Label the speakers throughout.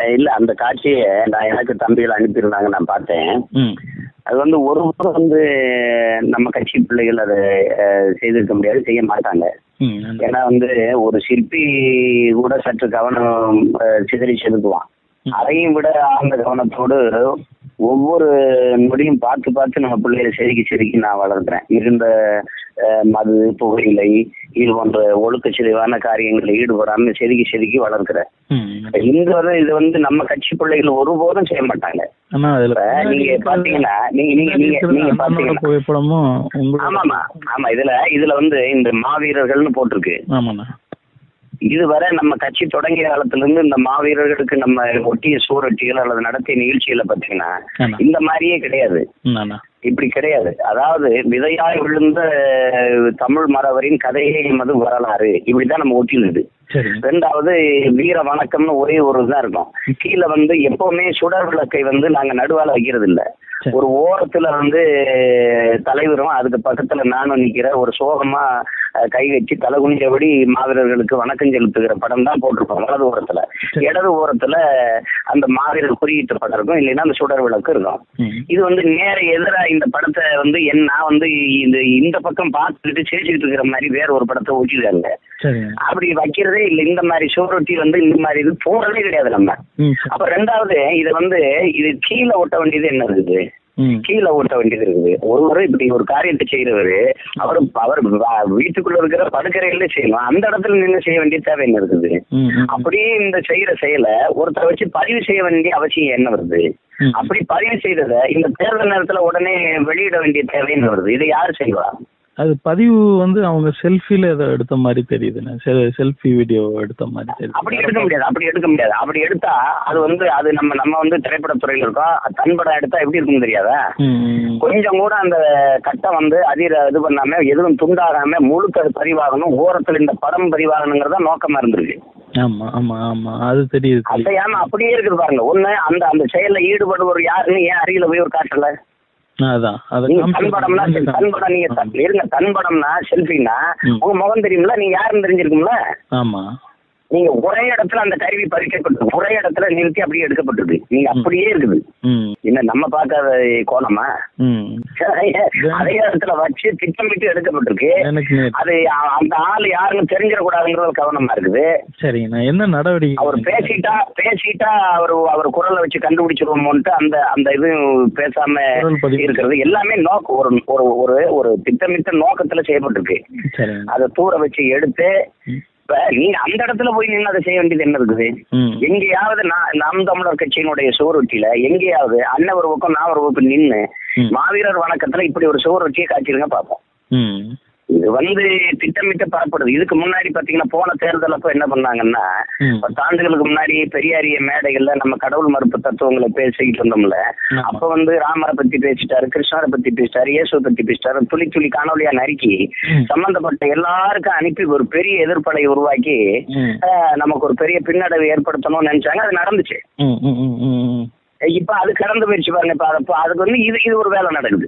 Speaker 1: அஹ் இல்ல அந்த காட்சியை நான் எனக்கு தம்பிகள் அனுப்பியிருந்தாங்க நான் பார்த்தேன்
Speaker 2: ம்
Speaker 1: அது வந்து ஒரு முறை வந்து நம்ம கட்சி பிள்ளைகள் அதை அஹ், செய்திருக்க முடியாது செய்ய மாட்டாங்க
Speaker 2: ம் நன்றி.
Speaker 1: ஏன்னா வந்து ஒரு சிற்பி கூட சற்று கவனம் அஹ், சிதறி செலுத்துவான் அதையும் விட ஆழ்ந்த கவனத்தோடு ஒவ்வொரு நொடியும் பார்த்து பார்த்து நம்ம பிள்ளைகளை செதுக்கி செதுக்கி நான் வளர்க்குறேன் இருந்த அஹ், மது புகையிலை இது போன்ற ஒழுக்க சிதைவான காரியங்களில் ஈடுபடாம செதுக்கி செதுக்கி வளர்க்குறேன்
Speaker 2: ம்
Speaker 1: இங்க வந்து இது வந்து நம்ம கட்சி பிள்ளைகள் ஒருபோதும் செய்ய மாட்டாங்க
Speaker 2: ஆனா அதுல
Speaker 1: இப்ப நீங்க பாத்தீங்கன்னா நீங்க நீங்க
Speaker 2: பின்னாடி
Speaker 1: நீங்க
Speaker 2: இருக்கிறது
Speaker 1: நீங்க
Speaker 2: அண்ணனோட
Speaker 1: பாத்தீங்கன்னா
Speaker 2: புகைப்படமும் உங்களோட
Speaker 1: ஆமாமா ஆமா இதுல இதுல வந்து இந்த மாவீரர்கள்னு போட்டிருக்கு
Speaker 2: ஆமாண்ணா
Speaker 1: இதுவரை நம்ம கட்சி தொடங்கிய காலத்துல இருந்து இந்த மாவீரர்களுக்கு நம்ம ஒட்டிய சூரட்டிகள் அல்லது நடத்திய நிகழ்ச்சிகளை பாத்தீங்கன்னா
Speaker 2: ஆமா.
Speaker 1: இந்த மாதிரியே கிடையாது
Speaker 2: ம், அண்ணா
Speaker 1: இப்படி கிடையாது அதாவது விதையாய் விழுந்த தமிழ் மறவரின் கதையே எமது வரலாறு இப்படிதான் நம்ம ஒட்டினது
Speaker 2: சரி
Speaker 1: ரெண்டாவது வீர வணக்கம்னு ஒரே ஒரு தான் இருக்கும் கீழே வந்து எப்பவுமே சுடர் விளக்கை வந்து நாங்க நடுவால வைக்கிறது இல்ல
Speaker 2: சரி.
Speaker 1: ஒரு ஓரத்துல வந்து தலைவரும் அதுக்கு பக்கத்துல நானும் நிக்கிற ஒரு சோகமா அஹ், கை வச்சு தலை குனிஞ்சபடி மாவீரர்களுக்கு வணக்கம் செலுத்துகிற படம் தான் போட்டிருப்போம் வலது ஓரத்துல
Speaker 2: சரி.
Speaker 1: இடது ஓரத்துல அந்த மாவீரர் குறியீட்டு படம் இருக்கும் இல்லைன்னா அந்த சுடர் விளக்கு இருக்கும்
Speaker 2: ம்
Speaker 1: இது வந்து நேர எதிரா இந்த படத்தை வந்து என் நான் வந்து இந்த இந்த பக்கம் பார்த்துக்கிட்டு சிரிச்சுக்கிட்டு இருக்கிற மாதிரி வேற ஒரு படத்தை ஒட்டிருக்காங்க
Speaker 2: சரிங்க
Speaker 1: அப்படி வைக்கிறதே இல்லை இந்த மாதிரி சோரொட்டி வந்து இந்த மாதிரி இது போறதே கிடையாது நம்ம
Speaker 2: ம் சரி.
Speaker 1: அப்ப ரெண்டாவது இது வந்து இது கீழே ஒட்ட வேண்டியது என்ன இருக்குது
Speaker 2: ம்
Speaker 1: கீழே ஓட்ட வேண்டியது இருக்குது ஒருவர் இப்படி ஒரு காரியத்தை செய்யறவரு அவர் அவர் வ- வீட்டுக்குள்ள இருக்கிற படுக்கறையில செய்யலாம் அந்த இடத்துல நின்று செய்ய வேண்டிய தேவை என்ன இருக்குது
Speaker 2: ம் ம்
Speaker 1: அப்படியே இந்த செய்யற செயலை ஒருத்தரை வச்சு பதிவு செய்ய வேண்டிய அவசியம் என்ன வருது
Speaker 2: ம்.
Speaker 1: அப்படி பதிவு செய்ததை இந்த தேர்தல் நேரத்துல உடனே வெளியிட வேண்டிய தேவை என்ன வருது இதை யார் செய்வா
Speaker 2: அது பதிவு வந்து அவங்க செல்ஃபில ஏதோ எடுத்த மாதிரி தெரியுதுண்ணே செல்ஃபி வீடியோ எடுத்த மாதிரி
Speaker 1: அப்படி
Speaker 2: தெரியுது
Speaker 1: எடுக்க முடியாது அப்படி எடுக்க முடியாது அப்படி எடுத்தா அது வந்து அது நம்ம நம்ம வந்து திரைப்படத்துறையில இருக்கோம் அது தன் படம் எடுத்தா எப்படி இருக்கும் தெரியாதா
Speaker 2: ம் ம்
Speaker 1: கொஞ்சம் கூட அந்த கட்டம் வந்து அதிர இது பண்ணாம எதுவும் துண்டாகாம முழுக்க அது பதிவாகணும் ஓரத்துல இந்த படம் பதிவாகணுங்கிறதா நோக்கமா இருந்திருக்கு
Speaker 2: ஆமா ஆமா ஆமா அது தெரியுது தெரியுது
Speaker 1: அசையாம அப்படியே இருக்குது பாருங்க ஒண்ணு அந்த அந்த செயல்ல ஈடுபடுவர் யாருன்னு ஏன் அருகில போய் ஒரு காட்டல
Speaker 2: அதான் அதை
Speaker 1: நீங்க
Speaker 2: காமிச்சு-
Speaker 1: தன் படம்னா தன் படம் நீங்க தன்- இருங்க தன் படம்னா செல்ஃபின்னா
Speaker 2: ம்.
Speaker 1: உங்க முகம் தெரியும்ல நீங்க யாருன்னு தெரிஞ்சிருக்கும்ல
Speaker 2: ஆமா
Speaker 1: நீங்க ஒரே இடத்துல அந்த கருவி பறிக்கப்பட்டு ஒரே இடத்துல நிறுத்தி அப்படியே எடுக்கப்பட்டிருக்கு நீங்க அப்படியே இருக்குது
Speaker 2: ம்
Speaker 1: என்ன நம்ம பார்க்காத கோணமா
Speaker 2: ம்
Speaker 1: அதே இடத்துல வச்சு திட்டமிட்டு எடுக்கப்பட்டிருக்கு
Speaker 2: எனக்கு நே-
Speaker 1: அது அ- அந்த ஆள் யாருன்னு தெரிஞ்சிடக்கூடாதுங்கிறது கவனமா இருக்குது
Speaker 2: சரிங்கண்ணா என்ன நடவடிக்கை
Speaker 1: அவர் பேசிட்டா பேசிட்டா அவர் அவர் குரலை வச்சு கண்டுபிடிச்சிருவோமோன்ட்டு அந்த அந்த இது பேசாம
Speaker 2: குரல் பதிவு.
Speaker 1: இருக்கிறது எல்லாமே நோக்கம் ஒரு ஒரு ஒரு ஒரு திட்டமிட்ட நோக்கத்துல செய்யப்பட்டிருக்கு
Speaker 2: சரிங்க
Speaker 1: அதை தூர வச்சு எடுத்து இப்ப நீங்க அந்த இடத்துல போய் நின்று அதை செய்ய வேண்டியது என்ன இருக்குது
Speaker 2: ம்
Speaker 1: எங்கேயாவது நான் நாம் தமிழர் கட்சியினுடைய சுவரொட்டியில எங்கேயாவது அண்ணன் ஒரு பக்கம் நான் ஒரு பக்கம் நின்னு
Speaker 2: ம்.
Speaker 1: மாவீரர் வணக்கத்துல இப்படி ஒரு சுவரொட்டியை காட்டிருங்க பார்ப்போம்
Speaker 2: ம்
Speaker 1: இது வந்து திட்டமிட்டு பரப்படுது இதுக்கு முன்னாடி பாத்தீங்கன்னா போன தேர்தல் அப்ப என்ன பண்ணாங்கன்னா
Speaker 2: ம்.
Speaker 1: பத்து ஆண்டுகளுக்கு முன்னாடி பெரியாரிய மேடைகள்ல நம்ம கடவுள் மறுப்பு தத்துவங்களை பேசிக்கிட்டு இருந்தோம்ல
Speaker 2: ஆமா.
Speaker 1: அப்ப வந்து ராமரை பத்தி பேசிட்டாரு கிருஷ்ணரை பத்தி பேசிட்டாரு இயேசுவை பத்தி பேசிட்டாரு துளி துளி காணொலியா நறுக்கி
Speaker 2: ம்.
Speaker 1: சம்பந்தப்பட்ட எல்லாருக்கும் அனுப்பி ஒரு பெரிய எதிர்ப்பலை உருவாக்கி
Speaker 2: ம்.
Speaker 1: அஹ், நமக்கு ஒரு பெரிய பின்னடைவு ஏற்படுத்தணும்னு நினைச்சாங்க அது நடந்துச்சு
Speaker 2: ம் ம் ம் ம் ம்
Speaker 1: இப்ப அது கடந்து போயிடுச்சு பாருங்க இப்ப அது- அதுக்கு வந்து இது இது ஒரு வேலை நடக்குது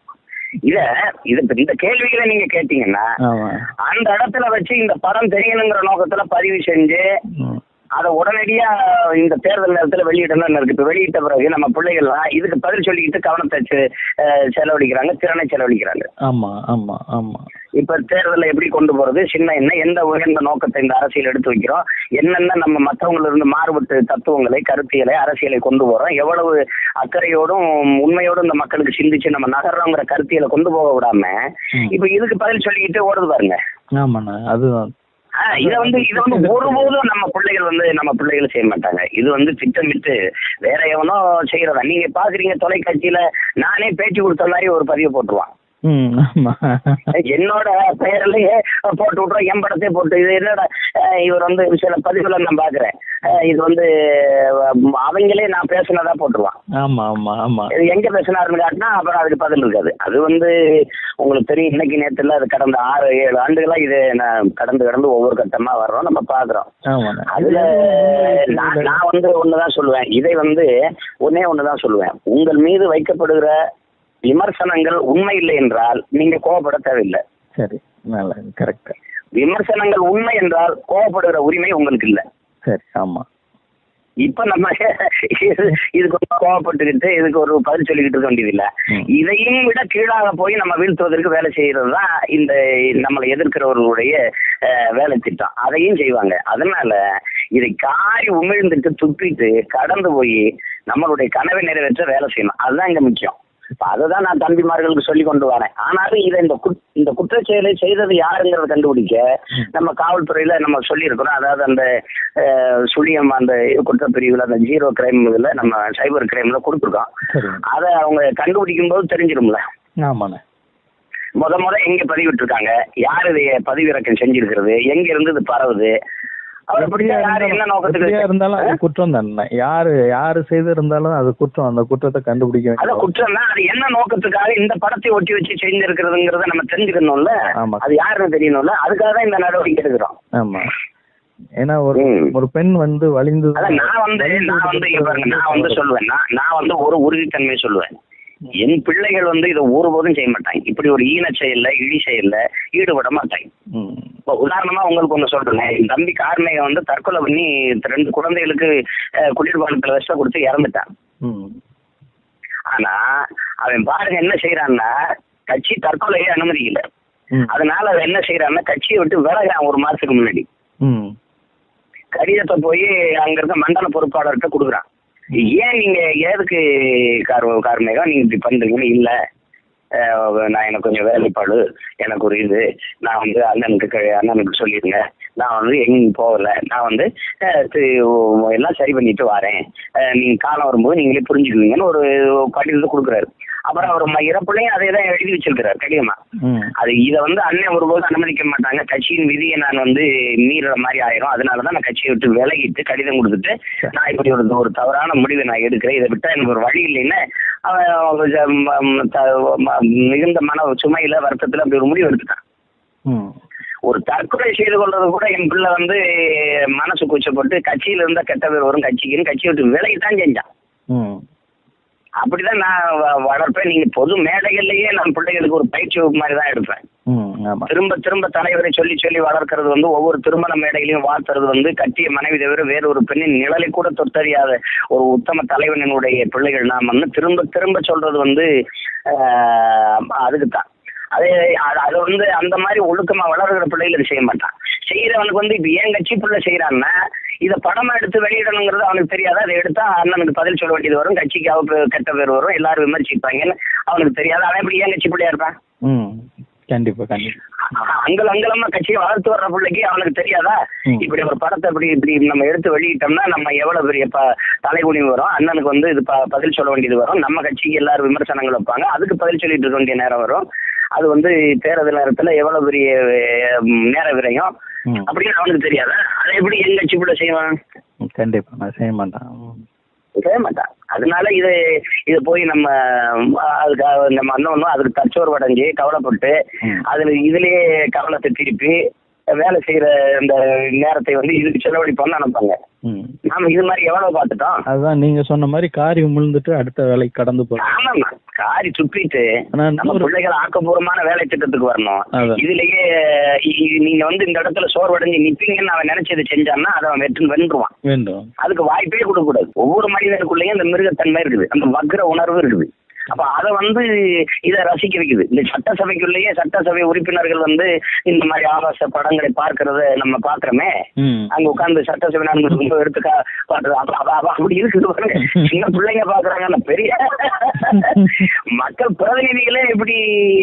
Speaker 1: இத இது இப்ப இந்த கேள்விகளை நீங்க கேட்டீங்கன்னா
Speaker 2: ஆமா
Speaker 1: அந்த இடத்துல வச்சு இந்த படம் தெரியணுங்கிற நோக்கத்துல பதிவு செஞ்சு
Speaker 2: ம்
Speaker 1: அதை உடனடியா இந்த தேர்தல் நேரத்துல வெளியிடணும்னு இருக்கு இப்ப வெளியிட்ட பிறகு நம்ம பிள்ளைகள்லாம் இதுக்கு பதில் சொல்லிக்கிட்டு கவனத்தை செ- அஹ் செலவழிக்கிறாங்க திறனை செலவழிக்கிறாங்க
Speaker 2: ஆமா ஆமா ஆமா
Speaker 1: இப்ப தேர்தலை எப்படி கொண்டு போறது சின்ன என்ன எந்த உயர்ந்த நோக்கத்தை இந்த அரசியல் எடுத்து வைக்கிறோம் என்னென்ன நம்ம மற்றவங்கள இருந்து மாறுபட்டு தத்துவங்களை கருத்தியலை அரசியலை கொண்டு போறோம் எவ்வளவு அக்கறையோடும் உண்மையோடும் இந்த மக்களுக்கு சிந்திச்சு நம்ம நகர்றோங்கிற கருத்தியலை கொண்டு போக விடாம
Speaker 2: ம்.
Speaker 1: இப்ப இதுக்கு பதில் சொல்லிக்கிட்டு ஓடுது பாருங்க
Speaker 2: ஆமாண்ணா அதுதான்
Speaker 1: ஆஹ் இத வந்து இத வந்து ஒருபோதும் நம்ம பிள்ளைகள் வந்து நம்ம பிள்ளைகள் செய்ய மாட்டாங்க இது வந்து திட்டமிட்டு வேற எவனோ செய்யறதா நீங்க பாக்குறீங்க தொலைக்காட்சியில நானே பேட்டி கொடுத்த மாதிரி ஒரு பதிவு போட்டுருவான்
Speaker 2: ம் ஆமா
Speaker 1: என்னோட பெயர்லயே போட்டு விட்றோம் என் படத்தை போட்டு இது என்னோட அஹ் இவர் வந்து சில பதிவுல நான் பாக்குறேன் அஹ் இது வந்து அஹ் அவங்களே நான் பேசுனதா போட்டுருவான்
Speaker 2: ஆமா ஆமா ஆமா
Speaker 1: இது எங்க பேசினாருன்னு காட்டினா அப்புறம் அதுக்கு பதில் இருக்காது அது வந்து உங்களுக்கு தெரியும் இன்னைக்கு நேரத்துல அது கடந்த ஆறு ஏழு ஆண்டுகளா இது நான் கடந்து கடந்து ஒவ்வொரு கட்டமா வர்றோம் நம்ம பாக்குறோம்
Speaker 2: ஆமாண்ணா
Speaker 1: அதுல நான் நான் வந்து ஒண்ணுதான் சொல்லுவேன் இதை வந்து ஒன்னே ஒண்ணுதான் சொல்லுவேன் உங்கள் மீது வைக்கப்படுகிற விமர்சனங்கள் உண்மை இல்லை என்றால் நீங்க கோவப்பட தேவையில்லை
Speaker 2: சரி நல்ல கரெக்ட்
Speaker 1: விமர்சனங்கள் உண்மை என்றால் கோவப்படுகிற உரிமை உங்களுக்கு இல்லை
Speaker 2: சரி ஆமா
Speaker 1: இப்ப நம்ம இது இதுக்கு ரொம்ப கோவப்பட்டுக்கிட்டு இதுக்கு ஒரு பதில் சொல்லிக்கிட்டு இருக்க வேண்டியது இல்ல
Speaker 2: ம்.
Speaker 1: இதையும் விட கீழாக போய் நம்ம வீழ்த்துவதற்கு வேலை செய்யறது தான் இந்த நம்மளை எதிர்க்கிறவர்களுடைய அஹ், வேலை திட்டம் அதையும் செய்வாங்க அதனால இதை காரி உமிழ்ந்துட்டு துப்பிட்டு கடந்து போய் நம்மளுடைய கனவை நிறைவேற்ற வேலை செய்யணும் அதுதான் இங்க முக்கியம் இப்ப அதுதான் நான் தம்பிமார்களுக்கு சொல்லி கொண்டு வரேன் ஆனாலும் இதை இந்த குட்- இந்த குற்றச் செயலை செய்தது யாருங்கிறத கண்டுபிடிக்க நம்ம காவல்துறையில நம்ம சொல்லியிருக்கிறோம் அதாவது அந்த அஹ், சுழியம் அந்த குற்றப்பிரிவுல அந்த ஜீரோ கிரைம் இதுல நம்ம சைபர் கிரைம்ல கொடுத்துருக்கோம்
Speaker 2: சரிங்க
Speaker 1: அதை அவங்க கண்டுபிடிக்கும் போது தெரிஞ்சிரும்ல
Speaker 2: ஆமாண்ணே
Speaker 1: முத முத எங்க பதிவிட்டு இருக்காங்க யார் இதை பதிவிறக்கம் செஞ்சிருக்கிறது எங்க இருந்து இது பரவுது அவர்
Speaker 2: எப்படியா
Speaker 1: பிடிச்ச யாரு என்ன
Speaker 2: இருந்தாலும் எப்படியா இருந்தாலும் அது
Speaker 1: நோக்கத்துக்கு
Speaker 2: குற்றம் தானே யாரு யாரு செய்திருந்தாலும் அது குற்றம் அந்த குற்றத்தை கண்டுபிடிக்க
Speaker 1: அதான்
Speaker 2: வேண்டிய
Speaker 1: குற்றம் தான் அது என்ன நோக்கத்துக்காக இந்த படத்தை ஒட்டி வச்சு செஞ்சிருக்கிறதுங்கிறத நம்ம தெரிஞ்சுக்கணும்ல
Speaker 2: ஆமா.
Speaker 1: அது யாருன்னு தெரியணும்ல அதுக்காக தான் இந்த நடவடிக்கை எடுக்கிறோம்
Speaker 2: ஆமா ஏன்னா ஒரு
Speaker 1: ம்.
Speaker 2: ஒரு பெண் வந்து வலிந்து
Speaker 1: அதான் நான் வந்து நான் வந்து இங்க பாருங்க நான் வந்து சொல்லுவேன் நான் நான் வந்து ஒரு உறுதித்தன்மை சொல்லுவேன் என் பிள்ளைகள் வந்து இதை ஒருபோதும் செய்ய மாட்டாங்க இப்படி ஒரு ஈன செயல்ல இழி செயல்ல ஈடுபட மாட்டாங்க
Speaker 2: ம்.
Speaker 1: இப்போ உதாரணமா உங்களுக்கு ஒண்ணு சொல்றேன் என் தம்பி கார்மேக வந்து தற்கொலை பண்ணி ரெண்டு குழந்தைகளுக்கு அஹ், குளிர்பானத்துல விஷம் கொடுத்து இறந்துட்டான்
Speaker 2: ம்.
Speaker 1: ஆனா அவன் பாருங்க என்ன செய்யறான்னா கட்சி தற்கொலையை அனுமதிக்கல
Speaker 2: ம்.
Speaker 1: அதனால அவன் என்ன செய்யறான்னா கட்சியை விட்டு விலகிறான் ஒரு மாசத்துக்கு முன்னாடி
Speaker 2: ம்.
Speaker 1: கடிதத்தை போய் அங்க இருக்க மண்டல பொறுப்பாளர்கிட்ட கொடுக்குறான் ஏன் நீங்க எதுக்கு கார் கார்மேகம் நீங்க இப்படி பண்றீங்கன்னு இல்ல அஹ், நான் எனக்கு கொஞ்சம் வேலைப்பாடு எனக்கு ஒரு இது நான் வந்து அண்ணனுக்கு க- அண்ணனுக்கு சொல்லிடுங்க நான் வந்து எங்கேயும் போகல நான் வந்து அஹ், தி- எல்லாம் சரி பண்ணிட்டு வரேன் அஹ், நீங்க காலம் வரும்போது நீங்களே புரிஞ்சுக்குவீங்கன்னு ஒரு கடிதத்தை கொடுக்குறாரு அப்புறம் அவர் ம- இறப்புலையும் அதே தான் எழுதி வச்சிருக்கிறார் கடிதமா
Speaker 2: ம்.
Speaker 1: அது இதை வந்து அண்ணன் ஒருபோது அனுமதிக்க மாட்டாங்க கட்சியின் விதியை நான் வந்து மீறுற மாதிரி ஆயிரும் அதனாலதான் நான் கட்சியை விட்டு விலகிட்டு கடிதம் கொடுத்துட்டு நான் இப்படி ஒரு ஒரு தவறான முடிவை நான் எடுக்கிறேன் இதை விட்டா எனக்கு ஒரு வழி இல்லைன்னு அவன் கொஞ்சம் ம- ம- த- ம- மிகுந்த மன சுமையில வருத்தத்துல அப்படி ஒரு முடிவு எடுத்துட்டான்
Speaker 2: ம்.
Speaker 1: ஒரு தற்கொலை செய்து கொள்றது கூட என் பிள்ளை வந்து மனசு கூச்சப்பட்டு கட்சியில இருந்தா கெட்ட பேர் வரும் கட்சிக்குன்னு கட்சியை விட்டு விலகித்தான் செஞ்சான்
Speaker 2: ம்.
Speaker 1: அப்படிதான் நான் வ- வளர்ப்பேன் நீங்க பொது மேடைகள்லயே நான் பிள்ளைகளுக்கு ஒரு பயிற்சி வகுப்பு மாதிரி தான் எடுப்பேன்
Speaker 2: ம். ஆமா
Speaker 1: திரும்ப திரும்ப தலைவரை சொல்லி சொல்லி வளர்க்கறது வந்து ஒவ்வொரு திருமண மேடைகளையும் வாழ்த்துறது வந்து கட்டிய மனைவி தவிர வேற ஒரு பெண்ணின் நிழலை கூட தொட்டறியாத ஒரு உத்தம தலைவனினுடைய பிள்ளைகள் நாம் வந்து திரும்ப திரும்ப சொல்றது வந்து அதுக்கு தான் அதே அது அது வந்து அந்த மாதிரி ஒழுக்கமா வளர்கிற பிள்ளைகளுக்கு செய்ய மாட்டான் செய்யறவனுக்கு வந்து இப்ப ஏன் கட்சி பிள்ளை செய்யறான்னா இதை படமா எடுத்து வெளியிடணுங்கிறது அவனுக்கு தெரியாது அதை எடுத்தா அண்ணனுக்கு பதில் சொல்ல வேண்டியது வரும் கட்சிக்கு அவ பே- கெட்ட பேர் வரும் எல்லாரும் விமர்சிப்பாங்கன்னு அவனுக்கு தெரியாது அவன் எப்படி ஏன் கட்சி பிள்ளையா இருப்பான்
Speaker 2: ம் கண்டிப்பா கண்டிப்பா
Speaker 1: அங்கல் அங்கலமா கட்சியை வளர்த்து வர்ற பிள்ளைக்கு அவனுக்கு தெரியாதா
Speaker 2: ம்.
Speaker 1: இப்படி ஒரு படத்தை இப்படி இப்படி நம்ம எடுத்து வெளியிட்டோம்னா நம்ம எவ்வளவு பெரிய ப- தலைகுனிவு வரும் அண்ணனுக்கு வந்து இது ப- பதில் சொல்ல வேண்டியது வரும் நம்ம கட்சிக்கு எல்லாரும் விமர்சனங்கள் வைப்பாங்க அதுக்கு பதில் சொல்லிட்டு இருக்க வேண்டிய நேரம் வரும் அது வந்து தேர்தல் நேரத்துல எவ்வளவு பெரிய அஹ், நேர விரயம்
Speaker 2: ம்.
Speaker 1: அப்படின்னு அவனுக்கு தெரியாதா அதை எப்படி என் கட்சி கூட செய்வான்
Speaker 2: கண்டிப்பா நான் செய்ய மாட்டேன் ம்.
Speaker 1: செய்ய மாட்டான் அதனால இது இது போய் நம்ம அஹ், அதுக்கு நம்ம அண்ணனும் அதுக்கு தச்சோர்வு அடைஞ்சு கவலைப்பட்டு
Speaker 2: ம்.
Speaker 1: அதுல இதுலயே கவனத்தை திருப்பி வேலை செய்யற அந்த நேரத்தை வந்து இதுக்கு செலவழிப்போம்னு நினைப்பாங்க
Speaker 2: ம்.
Speaker 1: நாம இது மாதிரி எவ்வளவு பார்த்துட்டோம்
Speaker 2: அதுதான் நீங்க சொன்ன மாதிரி காரி உமிழ்ந்துட்டு அடுத்த வேலைக்கு கடந்து போறோம்
Speaker 1: ஆமாம்மா காரி துப்பிட்டு
Speaker 2: ஆனா
Speaker 1: நம்ம
Speaker 2: இன்னொரு-
Speaker 1: பிள்ளைகள் ஆக்கப்பூர்வமான வேலை திட்டத்துக்கு வரணும்
Speaker 2: அதான்.
Speaker 1: இதுலயே இ- இ- நீங்க வந்து இந்த இடத்துல சோர்வடைஞ்சு நிப்பீங்கன்னு அவன் நினைச்சது செஞ்சான்னா அதை அவன் வெற்றி வென்றுவான்
Speaker 2: வேண்டும்
Speaker 1: அதுக்கு வாய்ப்பே கொடுக்க கூடாது ஒவ்வொரு மனிதனுக்குள்ளேயும் அந்த மிருகத்தன்மை இருக்குது அந்த வக்ர உணர்வு இருக்குது அப்ப அதை வந்து இதை ரசிக்க வைக்குது இந்த சட்டசபைக்குள்ளேயே சட்டசபை உறுப்பினர்கள் வந்து இந்த மாதிரி ஆபாச படங்களை பார்க்கறத நம்ம பாக்குறோமே
Speaker 2: ம்.
Speaker 1: அங்க உட்கார்ந்து சட்டசபை நடந்து எடுத்து கா- பாக்குறது அப்ப- அப்ப- அப்ப அப்படி இருக்குது பாருங்க சின்ன பிள்ளைங்க பாக்குறாங்க அந்த பெரிய மக்கள் பிரதிநிதிகளே இப்படி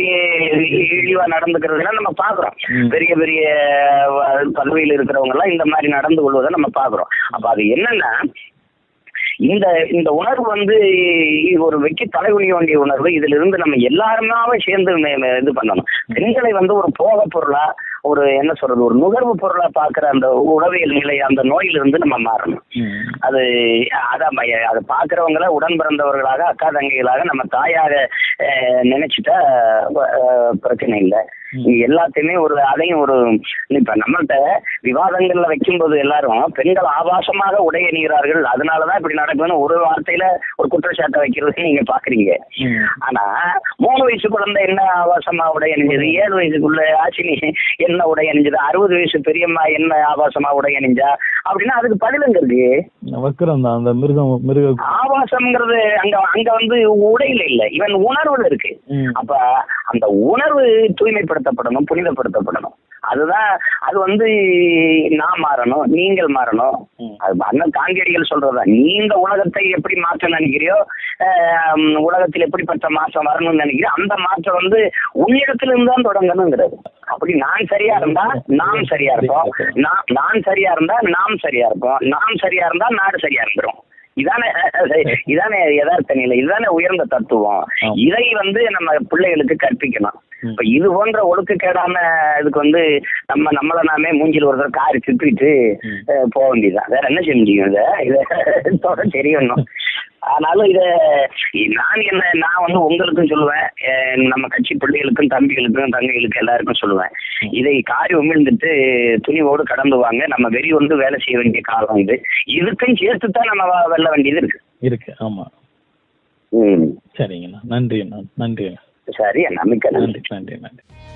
Speaker 1: இழிவா நடந்துக்கிறதுல நம்ம பாக்குறோம்
Speaker 2: ம்.
Speaker 1: பெரிய பெரிய அஹ், பதவியில் இருக்கிறவங்க எல்லாம் இந்த மாதிரி நடந்து கொள்வதை நம்ம பாக்குறோம் அப்ப அது என்னன்னா இந்த இந்த உணர்வு வந்து இது ஒரு வெக்கி தலைகுனிய வேண்டிய உணர்வு இதுல இருந்து நம்ம எல்லாருமே சேர்ந்து மே- மே- இது பண்ணணும் பெண்களை வந்து ஒரு போக பொருளா ஒரு என்ன சொல்றது ஒரு நுகர்வு பொருளா பாக்குற அந்த உளவியல் நிலை அந்த நோயிலிருந்து நம்ம மாறணும்
Speaker 2: ம்.
Speaker 1: அது அதான் பைய- அதை பாக்குறவங்கள உடன் பிறந்தவர்களாக அக்கா தங்கைகளாக நம்ம தாயாக அஹ், நினைச்சிட்டா அஹ், பிரச்சனை இல்லை நீங்க எல்லாத்தையுமே ஒரு அதையும் ஒரு இப்ப நம்மள்ட்ட விவாதங்கள்ல வைக்கும்போது எல்லாரும் பெண்கள் ஆபாசமாக உடை அணிகிறார்கள் அதனாலதான் இப்படி நடக்குதுன்னு ஒரு வார்த்தையில ஒரு குற்றச்சாட்டை வைக்கிறது நீங்க பாக்குறீங்க
Speaker 2: ம்.
Speaker 1: ஆனா மூணு வயசு குழந்தை என்ன ஆபாசமா உடை அணிஞ்சது ஏழு வயசுக்குள்ள ஆச்சினி என்ன உடை அணிஞ்சது அறுபது வயசு பெரியம்மா என்ன ஆபாசமா உடை அணிஞ்சா அப்படின்னா அதுக்கு பதிலுங்க இருக்கு
Speaker 2: வக்கரம் தான் அந்த மிருகம் மிருக
Speaker 1: ஆபாசம்ங்கிறது அங்க அங்க வந்து உடையில இல்ல இவன் உணர்வுல இருக்கு
Speaker 2: ம்.
Speaker 1: அப்ப அந்த உணர்வு தூய்மைப்படுத்தப்படணும் புனிதப்படுத்தப்படணும் அதுதான் அது வந்து நான் மாறணும் நீங்கள் மாறணும்
Speaker 2: ம்.
Speaker 1: அது அண்ணன் காந்தியடிகள் சொல்றதா நீங்க உலகத்தை எப்படி மாற்ற நினைக்கிறியோ ஆஹ், உலகத்தில் எப்படிப்பட்ட மாற்றம் வரணும்னு நினைக்கிறியோ அந்த மாற்றம் வந்து உன்னிடத்துல இருந்து தான் தொடங்கணுங்கிறது அப்படி நான் சரியா இருந்தா நாம் சரியா இருப்போம் நான் நான் சரியா இருந்தா நாம் சரியா இருப்போம் நாம் சரியா இருந்தா நாடு சரியா இருந்துரும் இதானே இதானே யதார்த்த நிலை இதுதானே உயர்ந்த தத்துவம்
Speaker 2: ஆமா.
Speaker 1: இதை வந்து நம்ம பிள்ளைகளுக்கு கற்பிக்கணும்
Speaker 2: ம்.
Speaker 1: இப்ப இது போன்ற ஒழுக்கக்கேடான இதுக்கு வந்து நம்ம நம்மள நாமே மூஞ்சில் ஒரு தடவை காரி சுத்திட்டு
Speaker 2: ம்.
Speaker 1: அஹ், போக வேண்டியதுதான் வேற என்ன செய்ய முடியும் இத இத தொட தெரியணும் ஆனாலும் இத நான் என்ன நான் வந்து உங்களுக்கும் சொல்லுவேன் அஹ், நம்ம கட்சி பிள்ளைகளுக்கும் தம்பிகளுக்கும் தங்கைகளுக்கும் எல்லாருக்கும் சொல்லுவேன் இதை காரி உமிழ்ந்துட்டு துணிவோடு கடந்து வாங்க நம்ம வெறி வந்து வேலை செய்ய வேண்டிய காலம் இது இதுக்கும் சேர்த்து தான் நம்ம வ- வெல்ல வேண்டியது இருக்கு
Speaker 2: இருக்கு ஆமா
Speaker 1: ம்
Speaker 2: சரிங்கண்ணா நன்றி அண்ணா நன்றி அண்ணா
Speaker 1: சரி நம்பிக்கை நன்றி
Speaker 2: நன்றி நன்றி நன்றி